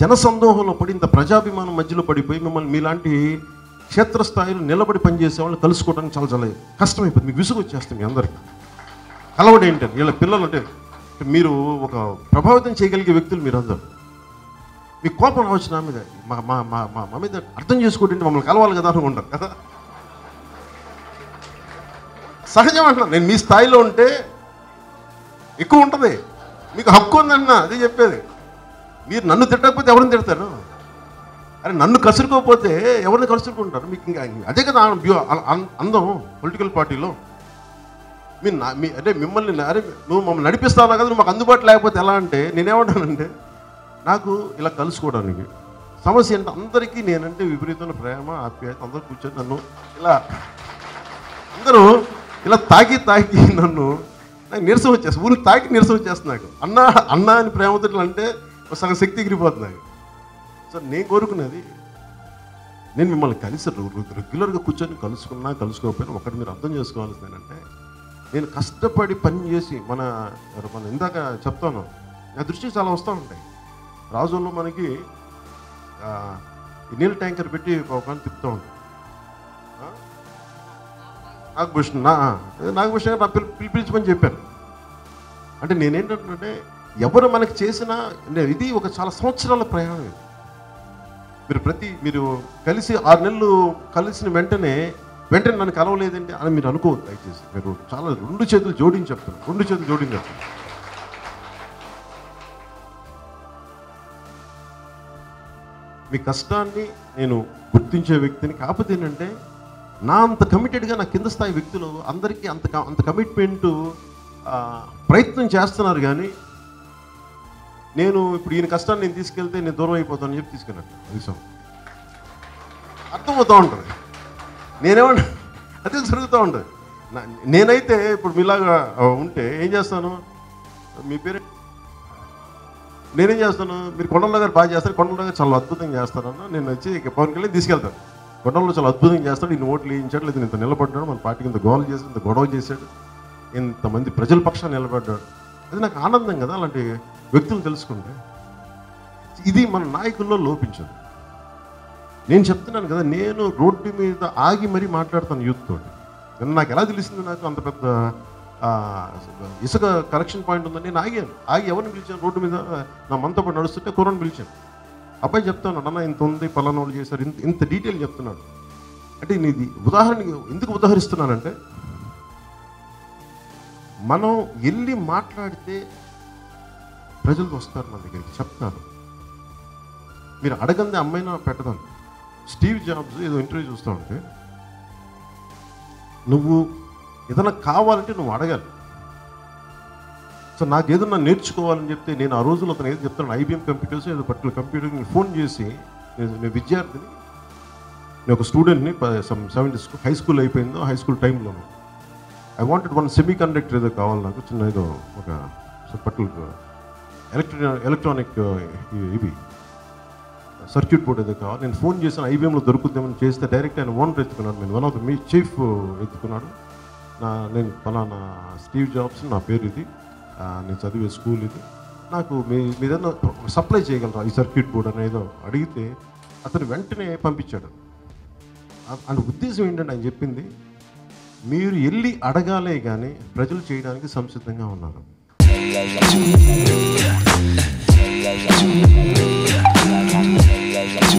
జనసందోహంలో పడి ఇంత ప్రజాభిమానం మధ్యలో పడిపోయి మిమ్మల్ని మీలాంటి క్షేత్రస్థాయిలో నిలబడి పనిచేసే వాళ్ళని కలుసుకోవడానికి చాలా చాలా కష్టమైపోతుంది మీకు విసుగు వచ్చేస్తుంది మీ అందరికీ కలవడం ఏంటంటే వీళ్ళ పిల్లలు అంటే మీరు ఒక ప్రభావితం చేయగలిగే వ్యక్తులు మీరు అందరు మీ కోపం రావచ్చు నా మీద మా మా మా మా మా మీద అర్థం చేసుకోవడం మమ్మల్ని కలవాలి కదా అనుకుంటారు కదా సహజం అంటున్నా నేను మీ స్థాయిలో ఉంటే ఎక్కువ ఉంటుంది మీకు హక్కు ఉందన్న అది చెప్పేది మీరు నన్ను తిట్టకపోతే ఎవరిని తిడతారు అరే నన్ను కసురుకోకపోతే ఎవరిని కసురుకుంటారు మీకు ఇంకా అదే కదా బ్యూ- అ- అం- అందం పొలిటికల్ పార్టీలో మీరు నా మీ అంటే మిమ్మల్ని నా- అరే నువ్వు మమ్మల్ని నడిపిస్తావు కదా నువ్వు మాకు అందుబాటులో లేకపోతే ఎలా అంటే నేనేమంటానంటే నాకు ఇలా కలుసుకోవడానికి సమస్య అంటే అందరికీ నేనంటే విపరీతమైన ప్రేమ ఆప్యాయత అందరూ కూర్చొని నన్ను ఇలా అందరూ ఇలా తాకి తాకి నన్ను నాకు నీరసం వచ్చేస్తుంది ఊరికి తాకి నీరసం వచ్చేస్తుంది నాకు అన్న అన్న అని ప్రేమతో ఇట్లా అంటే ఒక సగం శక్తి ఎగిరిపోతుంది నాకు సో నేను కోరుకునేది నేను మిమ్మల్ని కలిసి రె- రె- రెగ్యులర్గా కూర్చొని కలుసుకున్నా కలుసుకోకపోయినా ఒకటి మీరు అర్థం చేసుకోవాల్సింది ఏంటంటే నేను కష్టపడి పని చేసి మన మన ఇందాక చెప్తాను నా దృష్టికి చాలా వస్తూ ఉంటాయి రాజుల్లో మనకి ఆ, ఈ నీళ్ళ ట్యాంకర్ పెట్టి ఒక తిప్పుతూ ఉంటాం ఆ? నాగభూషణ్ నా నాగభూషణ్ గారు నా పిలి పిలిపించమని చెప్పాను అంటే నేనేంటంటే ఎవరు మనకి చేసిన ఇది ఒక చాలా సంవత్సరాల ప్రయాణం ఇది మీరు ప్రతి మీరు కలిసి ఆరు నెలలు కలిసిన వెంటనే వెంటనే నన్ను కలవలేదండి అని మీరు అనుకోవద్దు దయచేసి మీరు చాలా రెండు చేతులు జోడించి చెప్తున్నారు రెండు చేతులు జోడించి చెప్తున్నారు మీ కష్టాన్ని నేను గుర్తించే వ్యక్తిని కాకపోతే ఏంటంటే నా అంత కమిటెడ్గా నా కింద స్థాయి వ్యక్తులు అందరికీ అంత క- అంత కమిట్మెంటు ప్రయత్నం చేస్తున్నారు కానీ నేను ఇప్పుడు ఈయన కష్టాన్ని నేను తీసుకెళ్తే నేను దూరం అయిపోతానని చెప్పి తీసుకెళ్ళాను విషయం అర్థమవుతూ ఉంటుంది నేనేమన్నా అదే జరుగుతూ ఉంటుంది నా- నేనైతే ఇప్పుడు మీలాగా ఆ, ఉంటే ఏం చేస్తాను మీ పేరు నేనేం చేస్తాను మీరు కొండల్లో గారు బాగా చేస్తారు కొండల్లో గారు చాలా అద్భుతంగా చేస్తారన్న నేను వచ్చి ఇక పవన్ కళ్యాణ్ తీసుకెళ్తాను కొండల్లో చాలా అద్భుతంగా చేస్తాడు ఇన్ని ఓట్లు వేయించాడు లేదు ఇంత నిలబడ్డాడు మన పార్టీకి ఇంత గోల్ చేసి ఇంత గొడవ చేశాడు ఇంతమంది ప్రజల పక్షాన్ని నిలబడ్డాడు అది నాకు ఆనందం కదా అలాంటి వ్యక్తులు తెలుసుకుంటే ఇది మన నాయకుల్లో లోపించదు నేను చెప్తున్నాను కదా నేను రోడ్డు మీద ఆగి మరీ మాట్లాడతాను యూత్ తోటి నిన్న నాకు ఎలా తెలిసింది నాకు అంత పెద్ద ఆ, ఇసుక కలెక్షన్ పాయింట్ ఉందని నేను ఆగాను ఆగి ఎవరిని పిలిచాను రోడ్డు మీద నా మనతో పాటు నడుస్తుంటే కుర్రని పిలిచాను అబ్బాయి చెప్తాను అన్న ఇంత ఉంది పలానా వాళ్ళు చేశారు ఇంత ఇంత డీటెయిల్ చెప్తున్నాడు అంటే నేను ఇది ఉదాహరణకి ఎందుకు ఉదాహరిస్తున్నానంటే మనం వెళ్ళి మాట్లాడితే ప్రజలు వస్తారు మన దగ్గరికి చెప్తారు మీరు అడగంది అమ్మాయినా పెట్టదాను స్టీవ్ జాబ్స్ ఏదో ఇంటర్వ్యూ చూస్తూ ఉంటే నువ్వు ఏదైనా కావాలంటే నువ్వు అడగాలి సో నాకు ఏదన్నా నేర్చుకోవాలని చెప్తే నేను ఆ రోజుల్లో అతను ఏదో చెప్తాను ఐబీఎం కంప్యూటర్స్ ఏదో పర్టికులర్ కంప్యూటర్ నేను ఫోన్ చేసి నేను నేను విద్యార్థిని నేను ఒక స్టూడెంట్ని some seventy school high school అయిపోయిందో హై స్కూల్ టైంలోనూ I wanted one semiconductor ఏదో కావాలి నాకు చిన్న ఏదో ఒక పర్టికులర్ ఎలక్ట్రా ఎలక్ట్రానిక్ ఇవి సర్క్యూట్ బోర్డ్ ఏదో కావాలి నేను ఫోన్ చేశాను ఐబీఎంలో దొరుకుద్దామని చేస్తే డైరెక్ట్ ఆయన ఓనర్ ఎత్తుకున్నాడు నేను వన్ ఆఫ్ ద మీ చీఫ్ ఎత్తుకున్నాడు నా నేను ఫలానా స్టీవ్ జాబ్స్ నా పేరు ఇది ఆ, నేను చదివే స్కూల్ ఇది నాకు మీ మీదన్నా సప్లై చేయగలరా ఈ సర్క్యూట్ బోర్డ్ అనేదో అడిగితే అతను వెంటనే పంపించాడు ఆ- ఆయన ఉద్దేశం ఏంటంటే ఆయన చెప్పింది మీరు వెళ్ళి అడగాలే కానీ ప్రజలు చేయడానికి సంసిద్ధంగా ఉన్నారు